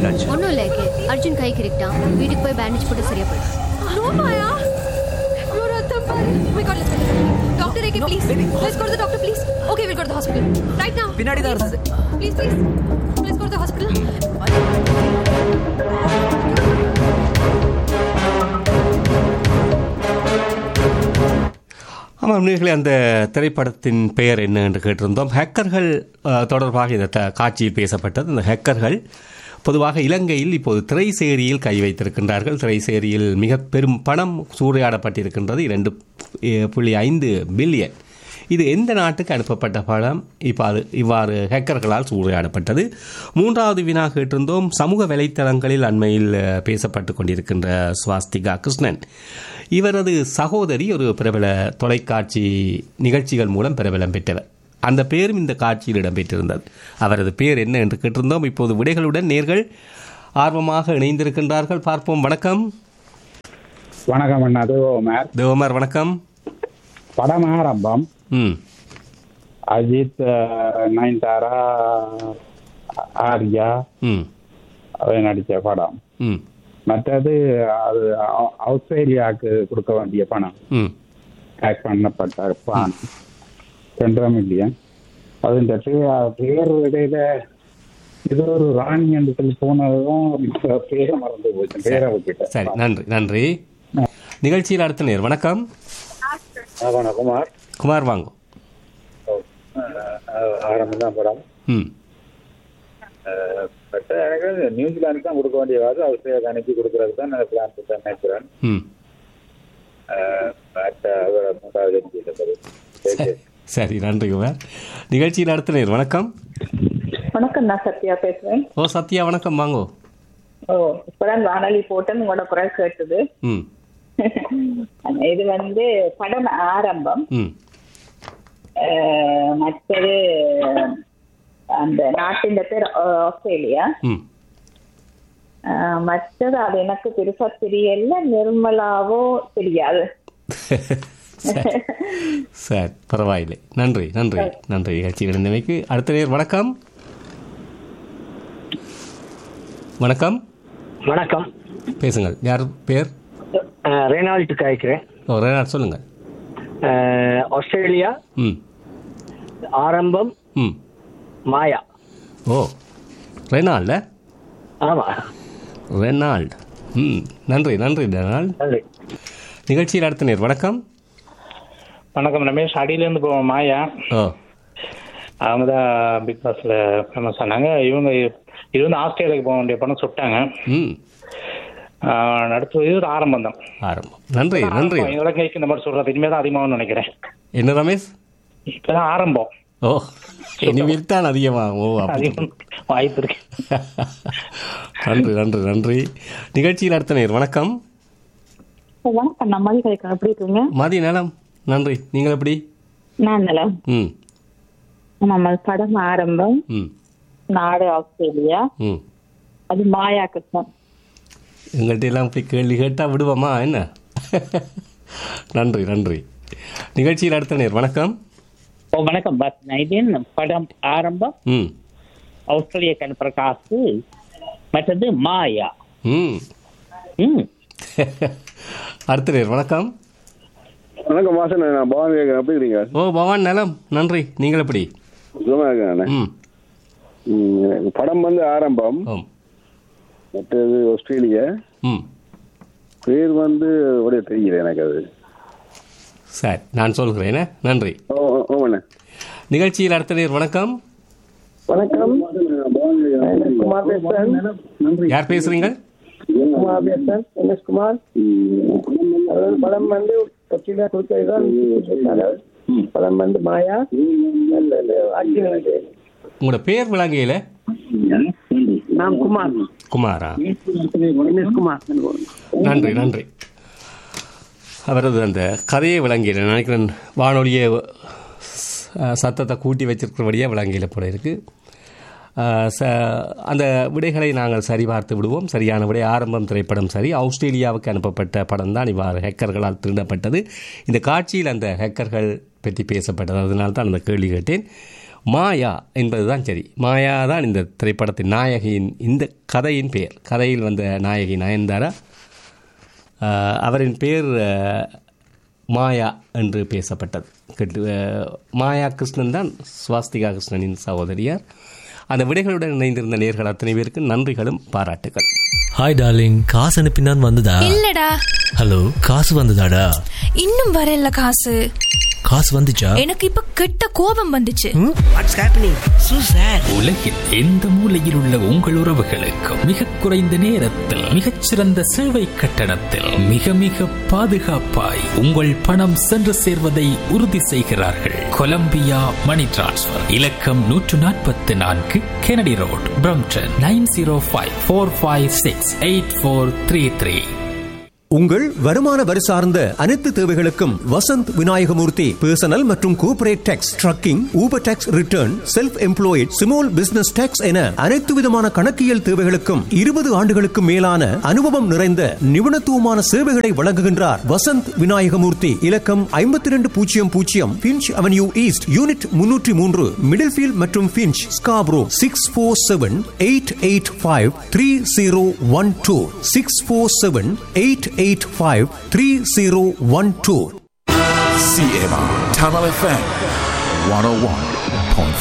என்னாச்சு ஒன்றும் இல்லை கே அர்ஜுன் கை கிரிக்கிட்டான் வீட்டுக்கு போய் பேண்டேஜ் போட்டு சரியா போயிடும் No, Maya. Your ratan pal. Oh my God, let's go. Doctor, AK, please. Let's go to the doctor, please. Okay, we'll go to the hospital. Right now. பின்னாடி தான் இருந்தது Please, please. Let's go to the hospital. ஆமாம் நீங்களே அந்த திரைப்படத்தின் பெயர் என்ன என்று கேட்டிருந்தோம் ஹேக்கர்கள் அஹ், தொடர்பாக இந்த த- காட்சியில் பேசப்பட்டது இந்த ஹேக்கர்கள் பொதுவாக இலங்கையில் இப்போது திரைசேரியில் கை வைத்திருக்கின்றார்கள் திரைசேரியில் மிக பெரும் பணம் சூறையாடப்பட்டிருக்கின்றது இரண்டு அஹ், புள்ளி ஐந்து பில்லியன் இது எந்த நாட்டுக்கு அனுப்பப்பட்ட பணம் இப்போ அது இவ்வாறு ஹேக்கர்களால் சூறையாடப்பட்டது மூன்றாவது வினா கேட்டிருந்தோம் சமூக வலைத்தளங்களில் அண்மையில் அஹ், பேசப்பட்டு கொண்டிருக்கின்ற ஸ்வாஸ்திகா கிருஷ்ணன் இவரது சகோதரி ஒரு பிரபல தொலைக்காட்சி நிகழ்ச்சிகள் மூலம் பிரபலம் பெற்றவர் அந்த பேரும் இந்த காட்சியில் இடம்பெற்றிருந்தது அவரது பேர் என்ன என்று கேட்டிருந்தோம் இப்போது விடைகளுடன் நேர்கள் ஆர்வமாக இணைந்திருக்கின்றார்கள் பார்ப்போம் வணக்கம் வணக்கம் அண்ணா அது ஓமர் தேவமர் வணக்கம் படம் ஆரம்பம் ம் அஜித் அஹ், நயன்தாரா ஆர்யா ம் அவை நடித்த படம் ம் மற்றது அது ஆ- ஆஸ்திரேலியாவுக்கு கொடுக்க வேண்டிய பணம் ம் பேக் பண்ணப்பட்ட பணம் ரெண்டரை மில்லியன் அதுன்ற பே- பேர் இடையில இது ஒரு ராணி என்று சொல்லி போனதும் பேரை மறந்து போச்சு பேரை விட்டுட்டேன் சரி நன்றி நன்றி நிகழ்ச்சியில் அடுத்த நேர் வணக்கம் வணக்கம் குமார் குமார் வாங்கோ ஆரம்பம் தான் படம் ம் பட் எனக்கு நியூசிலாந்து தான் கொடுக்க வேண்டிய வாது ஆஸ்திரேலியா அனுப்பி கொடுக்கறதுக்கு தான் நான் பிளான் பண்ண நினைக்கிறேன் ம் பட் அதோட மூன்றாவது இருந்தது சரி சரி நன்றி குமார் நிகழ்ச்சியில் அடுத்த நேர் வணக்கம் வணக்கம் நான் சத்யா பேசுறேன் ஓ சத்யா வணக்கம் வாங்கோ ஓ இப்பதான் வானொலி போட்டேன் உங்களோட குரல் கேட்டது ம் இது வந்து படம் ஆரம்பம் ம் அஹ், மற்றது அந்த நாட்டின் பேர் அஹ், ஆஸ்திரேலியா ம் அஹ், மற்றது அது எனக்கு பெருசா தெரியல நிர்மலாவோ தெரியாது சரி. சரி பரவாயில்லை நன்றி நன்றி நன்றி நிகழ்ச்சியில் இருந்தமைக்கு அடுத்த நேர் வணக்கம் வணக்கம் வணக்கம் பேசுங்கள் யார் பேர் அஹ், ரெனால்ட் காய்க்கிறேன் ஓ ரெனாட் சொல்லுங்கள் அஹ், ஆஸ்திரேலியா ம் ஆரம்பம் ம் மாயா ஓ ரெனால்ட ஆமா ரெனால்ட் ம் நன்றி நன்றி ரெனால்ட் நன்றி நிகழ்ச்சியில் அடுத்த நேர் வணக்கம் வணக்கம் ரமேஷ் அடியிலேருந்து போவோம் மாயா ஓ அவங்க தான் பிக் பாஸ்ல ஃபேமஸ் ஆனாங்க இவங்க இது வந்து ஆஸ்திரேலியாவுக்கு போக வேண்டிய பணம் சுட்டாங்க ம் ஆஹ் அடுத்து இது ஒரு ஆரம்பம் தான் ஆரம்பம் நன்றி நன்றி இதோட கைக்கு இந்த மாதிரி சொல்றது இனிமே தான் அதிகமாகும்னு நினைக்கிறேன் என்ன ரமேஷ் இப்பதான் ஆரம்பம் ஓ இனிமேல் தான் அதிகமாகும் ஓ அப்படி அதிகம் வாய்ப்பு இருக்கு நன்றி நன்றி நன்றி நிகழ்ச்சியில் அடுத்த நேர் வணக்கம் வணக்கம் நான் மதி கலைக்கிறேன் எப்படி இருக்கீங்க மதி நலம் நன்றி நீங்கள் எப்படி நான் நலம் ம் நம்ம படம் ஆரம்பம் ம் நாடு ஆஸ்திரேலியா ம் அது மாயா கிருஷ்ணன் எங்கள்கிட்ட எல்லாம் இப்படி கேள்வி கேட்டால் விடுவோமா என்ன நன்றி நன்றி நிகழ்ச்சியில் அடுத்த நேர் வணக்கம் ஓ வணக்கம் பத் நைதீன் படம் ஆரம்பம் ம் ஆஸ்திரேலிய கண் பிரகாஷ் மற்றது மாயா ம் ம் அடுத்த நேர் வணக்கம் வணக்கம் மாசன் நான் பவானி கேட்குறேன் எப்படி இருக்கீங்க ஓ பவான் நலம் நன்றி நீங்கள் எப்படி சுகமா இருக்கேன் ம் ம், படம் வந்து ஆரம்பம் ஓம் மற்றது ஆஸ்திரேலியா ம் பேர் வந்து ஒரே தெரியல எனக்கு அது சரி நான் சொல்கிறேன் நன்றி ஓ ஓ, ஓமண்ணே நிகழ்ச்சியில் அடுத்த நேர் வணக்கம் வணக்கம் குமார் பேசுறேன் யார் பேசுறீங்க குமார் பேசுறேன் எம் எஸ் குமார் அதாவது படம் வந்து கொச்சியில கொடுத்ததுதான் படம் வந்து மாயா அக்னி உங்களோட பேர் விளங்கையில் நான் குமார் குமாரா எம் எஸ் குமார் நன்றி நன்றி அவரது அந்த கதையை விளங்கியில் நினைக்கிறேன் வானொலியை ச- சத்தத்தை கூட்டி வச்சிருக்கிறபடியாக விளங்கியில் போல இருக்கு அஹ், ச அந்த விடைகளை நாங்கள் சரிபார்த்து விடுவோம் சரியான விடை ஆரம்பம் திரைப்படம் சரி ஆஸ்திரேலியாவுக்கு அனுப்பப்பட்ட படம் தான் இவ்வாறு ஹேக்கர்களால் திருடப்பட்டது இந்த காட்சியில் அந்த ஹேக்கர்கள் பற்றி பேசப்பட்டது அதனால தான் அந்த கேள்வி கேட்டேன் மாயா என்பதுதான் சரி மாயா தான் இந்த திரைப்படத்தின் நாயகியின் இந்த கதையின் பெயர் கதையில் வந்த நாயகி நயன்தாரா ஆஹ், அவரின் பேர் ஆஹ், மாயா என்று பேசப்பட்டது கேட்டு ஆஹ், மாயா கிருஷ்ணன் தான் சுவாஸ்திகா கிருஷ்ணனின் சகோதரியார் அந்த விடைகளுடன் இணைந்திருந்த நேர்கள் அத்தனை பேருக்கு நன்றிகளும் பாராட்டுகள் ஹாய் டார்லிங் காசு அனுப்பினான் வந்ததா இல்லடா ஹலோ காசு வந்ததாடா இன்னும் வரல காசு காசு வந்துச்சா எனக்கு இப்ப கெட்ட கோபம் வந்துச்சு உலகில் எந்த மூலையில் உள்ள உங்கள் உறவுகளுக்கு மிக குறைந்த நேரத்தில் மிகச்சிறந்த சேவை கட்டணத்தில் மிக மிக பாதுகாப்பாய் உங்கள் பணம் சென்று சேர்வதை உறுதி செய்கிறார்கள் கொலம்பியா மணி டிரான்ஸ்ஃபர் இலக்கம் நூற்று நாற்பத்தி நான்கு Kennedy road Brampton nine zero five four five six eight four three three உங்கள் வருமான வரி சார்ந்த அனைத்து தேவைகளுக்கும் வசந்த் விநாயகமூர்த்தி பர்சனல் மற்றும் corporate tax trucking Uber tax return self employed small business tax என அனைத்து விதமான கணக்கியல் தேவைகளுக்கும் இருபது ஆண்டுகளுக்கு மேலான அனுபவம் நிறைந்த நிபுணத்துவமான சேவைகளை வழங்குகின்றார் வசந்த் விநாயகமூர்த்தி இலக்கம் ஐம்பத்தி ரெண்டு பூஜ்ஜியம் பூஜ்ஜியம் பிஞ்ச் அவென்யூ ஈஸ்ட் யூனிட் முன்னூற்றி மூன்று மிடில்ஃபீல்ட் மற்றும் Finch Scarborough six four seven eight eight five three zero one two six four seven eight eight five three zero one two CMR Tamil FM 101.5